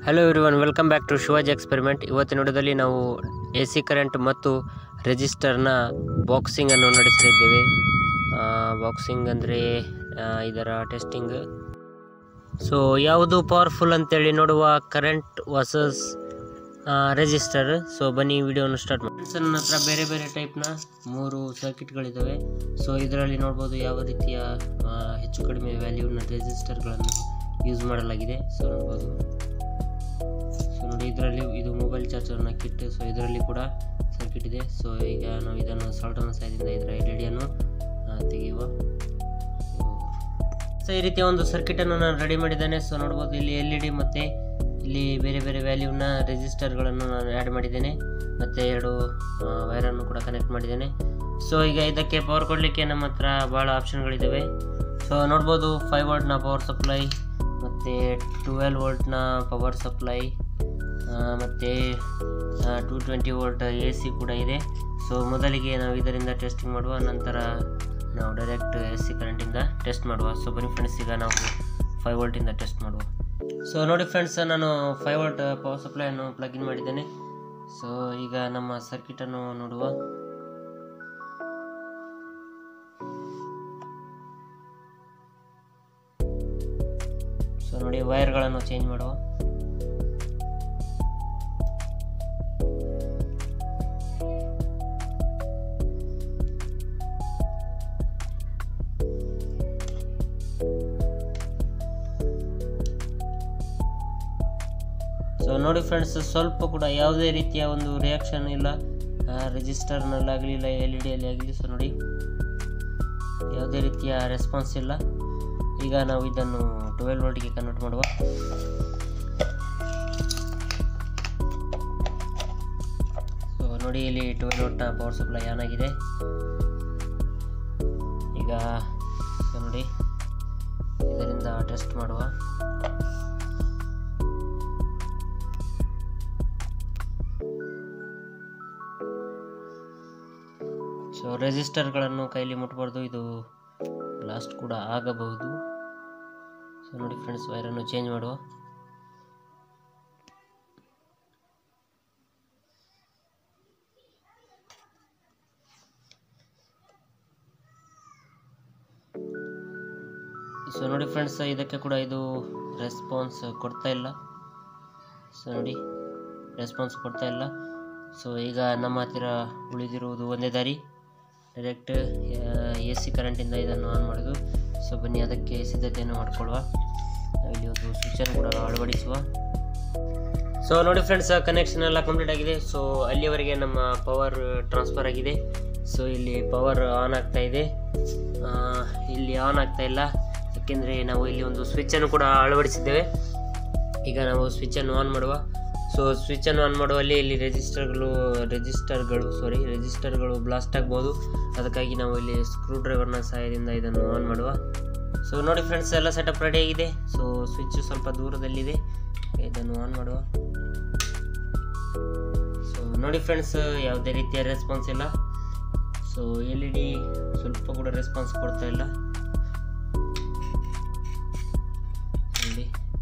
hello everyone welcome back to Shivaji experiment ಇವತ್ತಿನ ವಿಡಿಯೋದಲ್ಲಿ ನಾವು ಎ ಸಿ ಕರೆಂಟ್ ಮತ್ತು ರೆಜಿಸ್ಟರ್ನ ಬಾಕ್ಸಿಂಗನ್ನು ನಡೆಸಲಿದ್ದೇವೆ ಬಾಕ್ಸಿಂಗ್ ಅಂದರೆ ಇದರ ಟೆಸ್ಟಿಂಗ್ ಸೊ ಯಾವುದು ಪವರ್ಫುಲ್ ಅಂತೇಳಿ ನೋಡುವ ಕರೆಂಟ್ ವರ್ಸಸ್ ರೆಜಿಸ್ಟರ್ ಸೊ ಬನ್ನಿ ವಿಡಿಯೋನ ಸ್ಟಾರ್ಟ್ ಮಾಡಿ ನನ್ನ ಹತ್ರ ಬೇರೆ ಬೇರೆ ಟೈಪ್ನ ಮೂರು ಸರ್ಕಿಟ್ಗಳಿದ್ದಾವೆ ಸೊ ಇದರಲ್ಲಿ ನೋಡ್ಬೋದು ಯಾವ ರೀತಿಯ ಆ, ಹೆಚ್ಚು ಕಡಿಮೆ ವ್ಯಾಲ್ಯೂನ ರೆಜಿಸ್ಟರ್ಗಳನ್ನು ಯೂಸ್ ಮಾಡಲಾಗಿದೆ ಸೊ ನೋಡ್ಬೋದು ಸೊ ನೋಡಿ ಇದರಲ್ಲಿ ಇದು ಮೊಬೈಲ್ ಚಾರ್ಜರ್ನ ಕಿಟ್ ಸೊ ಇದರಲ್ಲಿ ಕೂಡ ಸರ್ಕಿಟ್ ಇದೆ ಸೊ ಈಗ ನಾವು ಇದನ್ನು ಸಾಲ್ಟನ ಸಹಾಯದಿಂದ ಇದರ ಎಲ್ ಇ ಡಿಯನ್ನು ತೆಗೆಯುವ ಸೊ ಈ ರೀತಿಯ ಒಂದು ಸರ್ಕಿಟನ್ನು ನಾನು ರೆಡಿ ಮಾಡಿದ್ದೇನೆ ಸೊ ನೋಡ್ಬೋದು ಇಲ್ಲಿ ಎಲ್ ಇ ಡಿ ಮತ್ತು ಇಲ್ಲಿ ಬೇರೆ ಬೇರೆ ವ್ಯಾಲ್ಯೂನ ರೆಜಿಸ್ಟರ್ಗಳನ್ನು ನಾನು ಆ್ಯಡ್ ಮಾಡಿದ್ದೇನೆ ಮತ್ತು ಎರಡು ವೈರನ್ನು ಕೂಡ ಕನೆಕ್ಟ್ ಮಾಡಿದ್ದೇನೆ ಸೊ ಈಗ ಇದಕ್ಕೆ ಪವರ್ ಕೊಡಲಿಕ್ಕೆ ನಮ್ಮ ಹತ್ರ ಭಾಳ ಆಪ್ಷನ್ಗಳಿದ್ದಾವೆ ಸೊ ನೋಡ್ಬೋದು ಫೈವ್ ವೋಲ್ಟ್ನ ಪವರ್ ಸಪ್ಲೈ ಮತ್ತು ಟ್ವೆಲ್ ವೋಲ್ಟ್ನ ಪವರ್ ಸಪ್ಲೈ ಮತ್ತು two twenty volt A C ಕೂಡ ಇದೆ ಸೊ ಮೊದಲಿಗೆ ನಾವು ಇದರಿಂದ ಟೆಸ್ಟಿಂಗ್ ಮಾಡುವ ನಂತರ ನಾವು ಡೈರೆಕ್ಟ್ ಎ ಸಿ ಕರೆಂಟಿಂದ ಟೆಸ್ಟ್ ಮಾಡುವ ಸೊ ಬನ್ನಿ ಫ್ರೆಂಡ್ಸ್ ಈಗ ನಾವು ಫೈವ್ ವೋಲ್ಟಿಂದ ಟೆಸ್ಟ್ ಮಾಡುವ ಸೊ ನೋಡಿ ಫ್ರೆಂಡ್ಸ್ ನಾನು ಫೈವ್ ವೋಲ್ಟ್ ಪವರ್ ಸಪ್ಲೈಯನ್ನು ಪ್ಲಗ್ ಇನ್ ಮಾಡಿದ್ದೇನೆ ಸೊ ಈಗ ನಮ್ಮ ಸರ್ಕಿಟನ್ನು ನೋಡುವ ಸೊ ನೋಡಿ ವೈರ್ಗಳನ್ನು ಚೇಂಜ್ ಮಾಡುವ ಸೊ ನೋಡಿ ಫ್ರೆಂಡ್ಸ್ ಸ್ವಲ್ಪ ಕೂಡ ಯಾವುದೇ ರೀತಿಯ ಒಂದು ರಿಯಾಕ್ಷನ್ ಇಲ್ಲ ರಿಜಿಸ್ಟರ್ನಲ್ಲಾಗಲಿ ಇಲ್ಲ ಎಲ್ ಇ ಡಿಯಲ್ಲಿ ಆಗಲಿ ಸೊ ನೋಡಿ ಯಾವುದೇ ರೀತಿಯ ರೆಸ್ಪಾನ್ಸ್ ಇಲ್ಲ ಈಗ ನಾವು ಇದನ್ನು ಟ್ವೆಲ್ ವೋಲ್ಟ್ಗೆ ಕನ್ವರ್ಟ್ ಮಾಡುವ ಸೊ ನೋಡಿ ಇಲ್ಲಿ ಟ್ವೆಲ್ ವೋಲ್ಟ್ನ ಪವರ್ ಸಪ್ಲೈ ಆನ್ ಆಗಿದೆ ಈಗ ಸೊ ನೋಡಿ ಇದರಿಂದ ಟೆಸ್ಟ್ ಮಾಡುವ ಸೊ ರೆಜಿಸ್ಟರ್ಗಳನ್ನು ಕೈಲಿ ಮುಟ್ಬಾರ್ದು ಇದು ಬ್ಲಾಸ್ಟ್ ಕೂಡ ಆಗಬಹುದು ಸೊ ನೋಡಿ ಫ್ರೆಂಡ್ಸ್ ವೈರನ್ನು ಚೇಂಜ್ ಮಾಡುವ ಸೊ ನೋಡಿ ಫ್ರೆಂಡ್ಸ್ ಇದಕ್ಕೆ ಕೂಡ ಇದು ರೆಸ್ಪಾನ್ಸ್ ಕೊಡ್ತಾ ಇಲ್ಲ ಸೊ ನೋಡಿ ರೆಸ್ಪಾನ್ಸ್ ಕೊಡ್ತಾ ಇಲ್ಲ ಸೊ ಈಗ ನಮ್ಮ ಹತ್ತಿರ ಉಳಿದಿರುವುದು ಒಂದೇ ದಾರಿ ಡೈರೆಕ್ಟ್ ಎ ಸಿ ಕರೆಂಟಿಂದ ಇದನ್ನು ಆನ್ ಮಾಡೋದು ಸೊ ಬನ್ನಿ ಅದಕ್ಕೆ ಸಿದ್ಧತೆಯನ್ನು ಮಾಡಿಕೊಳ್ಳುವ ಇಲ್ಲಿ ಒಂದು ಸ್ವಿಚನ್ನು ಕೂಡ ಅಳವಡಿಸುವ ಸೊ ನೋಡಿ ಫ್ರೆಂಡ್ಸ್ ಕನೆಕ್ಷನ್ ಎಲ್ಲ ಕಂಪ್ಲೀಟ್ ಆಗಿದೆ ಸೊ ಅಲ್ಲಿಯವರೆಗೆ ನಮ್ಮ ಪವರ್ ಟ್ರಾನ್ಸ್ಫರ್ ಆಗಿದೆ ಸೊ ಇಲ್ಲಿ ಪವರ್ ಆನ್ ಆಗ್ತಾ ಇದೆ ಆ, ಇಲ್ಲಿ ಆನ್ ಆಗ್ತಾ ಇಲ್ಲ ಯಾಕೆಂದರೆ ನಾವು ಇಲ್ಲಿ ಒಂದು ಸ್ವಿಚ್ಚನ್ನು ಕೂಡ ಅಳವಡಿಸಿದ್ದೇವೆ ಈಗ ನಾವು ಸ್ವಿಚ್ಚನ್ನು ಆನ್ ಮಾಡುವ ಸೊ ಸ್ವಿಚ್ಚನ್ನು ಆನ್ ಮಾಡುವಲ್ಲಿ ಇಲ್ಲಿ ರೆಜಿಸ್ಟರ್ಗಳು ರೆಜಿಸ್ಟರ್ಗಳು ಸಾರಿ ರೆಜಿಸ್ಟರ್ಗಳು ಬ್ಲಾಸ್ಟ್ ಆಗ್ಬೋದು ಅದಕ್ಕಾಗಿ ನಾವು ಇಲ್ಲಿ ಸ್ಕ್ರೂ ಡ್ರೈವರ್ನ ಸಹಾಯದಿಂದ ಇದನ್ನು ಆನ್ ಮಾಡುವ ಸೊ ನೋಡಿ ಫ್ರೆಂಡ್ಸ್ ಎಲ್ಲ ಸೆಟಪ್ ರೆಡಿ ಆಗಿದೆ ಸೊ ಸ್ವಿಚ್ ಸ್ವಲ್ಪ ದೂರದಲ್ಲಿದೆ ಇದನ್ನು ಆನ್ ಮಾಡುವ ಸೊ ನೋಡಿ ಫ್ರೆಂಡ್ಸ್ ಯಾವುದೇ ರೀತಿಯ ರೆಸ್ಪಾನ್ಸ್ ಇಲ್ಲ ಸೊ ಎಲ್ ಇ ಡಿ ಸ್ವಲ್ಪ ಕೂಡ ರೆಸ್ಪಾನ್ಸ್ ಕೊಡ್ತಾ ಇಲ್ಲ ನೋಡಿ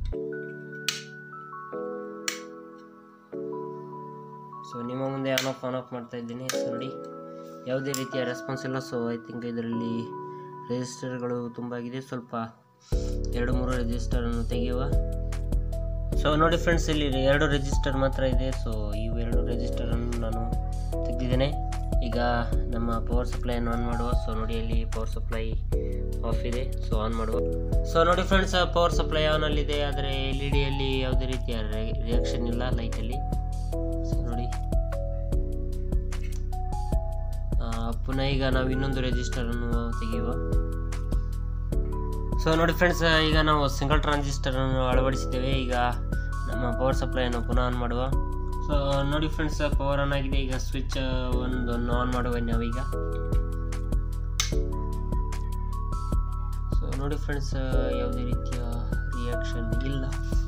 ಸೊ ನಿಮ್ಮ ಮುಂದೆ ಆನ್ ಆಫ್ ಆನ್ ಆಫ್ ಮಾಡ್ತಾ ಇದ್ದೀನಿ ಸೊ ನೋಡಿ ಯಾವುದೇ ರೀತಿಯ ರೆಸ್ಪಾನ್ಸ್ ಇಲ್ಲ ಸೊ ಐ ಥಿಂಕ್ ಇದರಲ್ಲಿ ರಿಜಿಸ್ಟರ್ಗಳು ತುಂಬ ಆಗಿದೆ ಸ್ವಲ್ಪ ಎರಡು ಮೂರು ರಿಜಿಸ್ಟರನ್ನು ತೆಗೆಯುವ ಸೊ ನೋಡಿ ಫ್ರೆಂಡ್ಸ್ ಇಲ್ಲಿ ಎರಡು ರಿಜಿಸ್ಟರ್ ಮಾತ್ರ ಇದೆ ಸೊ ಇವು ಎರಡು ರಿಜಿಸ್ಟರನ್ನು ನಾನು ತೆಗೆದಿದ್ದೇನೆ ಈಗ ನಮ್ಮ ಪವರ್ ಸಪ್ಲೈಯನ್ನು ಆನ್ ಮಾಡುವ ಸೊ ನೋಡಿ ಅಲ್ಲಿ ಪವರ್ ಸಪ್ಲೈ ಆಫ್ ಇದೆ ಸೊ ಆನ್ ಮಾಡುವ ಸೊ ನೋಡಿ ಫ್ರೆಂಡ್ಸ್ ಪವರ್ ಸಪ್ಲೈ ಆನ್ ಅಲ್ಲಿದೆ ಆದರೆ ಎಲ್ ಇ ಡಿಯಲ್ಲಿ ಯಾವುದೇ ರೀತಿಯ ರಿಯಾಕ್ಷನ್ ಇಲ್ಲ ಲೈಟಲ್ಲಿ ಸೊ ನೋಡಿ ಆ, ಪುನಃ ಈಗ ನಾವು ಇನ್ನೊಂದು ರಿಜಿಸ್ಟರನ್ನು ತೆಗೆಯುವ ಸೊ ನೋಡಿ ಫ್ರೆಂಡ್ಸ್ ಈಗ ನಾವು ಸಿಂಗಲ್ ಟ್ರಾನ್ಸಿಸ್ಟರನ್ನು ಅಳವಡಿಸಿದ್ದೇವೆ ಈಗ ನಮ್ಮ ಪವರ್ ಸಪ್ಲೈಯನ್ನು ಪುನಃ ಆನ್ ಮಾಡುವ ಸೊ ನೋಡಿ ಫ್ರೆಂಡ್ಸ್ ಪವರ್ ಆನ್ ಆಗಿದೆ ಈಗ ಸ್ವಿಚ್ ಒಂದನ್ನು ಆನ್ ಮಾಡುವ ನಾವೀಗ ಸೊ ನೋಡಿ ಫ್ರೆಂಡ್ಸ್ ಯಾವುದೇ ರೀತಿಯ ರಿಯಾಕ್ಷನ್ ಇಲ್ಲ